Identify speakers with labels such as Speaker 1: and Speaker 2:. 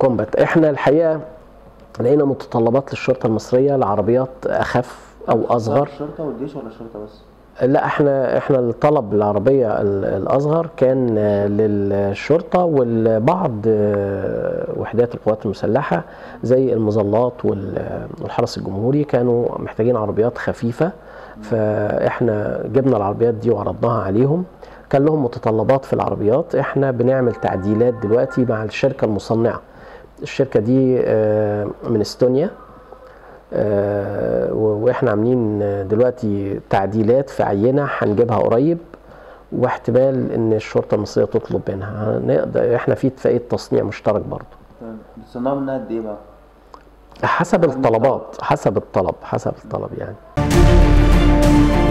Speaker 1: كومبات احنا الحقيقه لقينا متطلبات للشرطه المصريه لعربيات اخف او اصغر
Speaker 2: الشرطه والجيش ولا الشرطه بس؟
Speaker 1: لا احنا احنا الطلب العربيه ال- الاصغر كان آه، للشرطه والبعض آه، وحدات القوات المسلحه زي المظلات وال- والحرس الجمهوري كانوا محتاجين عربيات خفيفه فاحنا جبنا العربيات دي وعرضناها عليهم كان لهم متطلبات في العربيات احنا بنعمل تعديلات دلوقتي مع الشركه المصنعه الشركه دي آه، من استونيا آه، و- واحنا عاملين دلوقتي تعديلات في عينه هنجيبها قريب واحتمال ان الشرطه المصريه تطلب منها هنقدر احنا في اتفاقيه تصنيع مشترك برضه
Speaker 2: تمام بتصنعوا منها قد ايه بقى؟
Speaker 1: حسب الطلبات حسب الطلب حسب الطلب يعني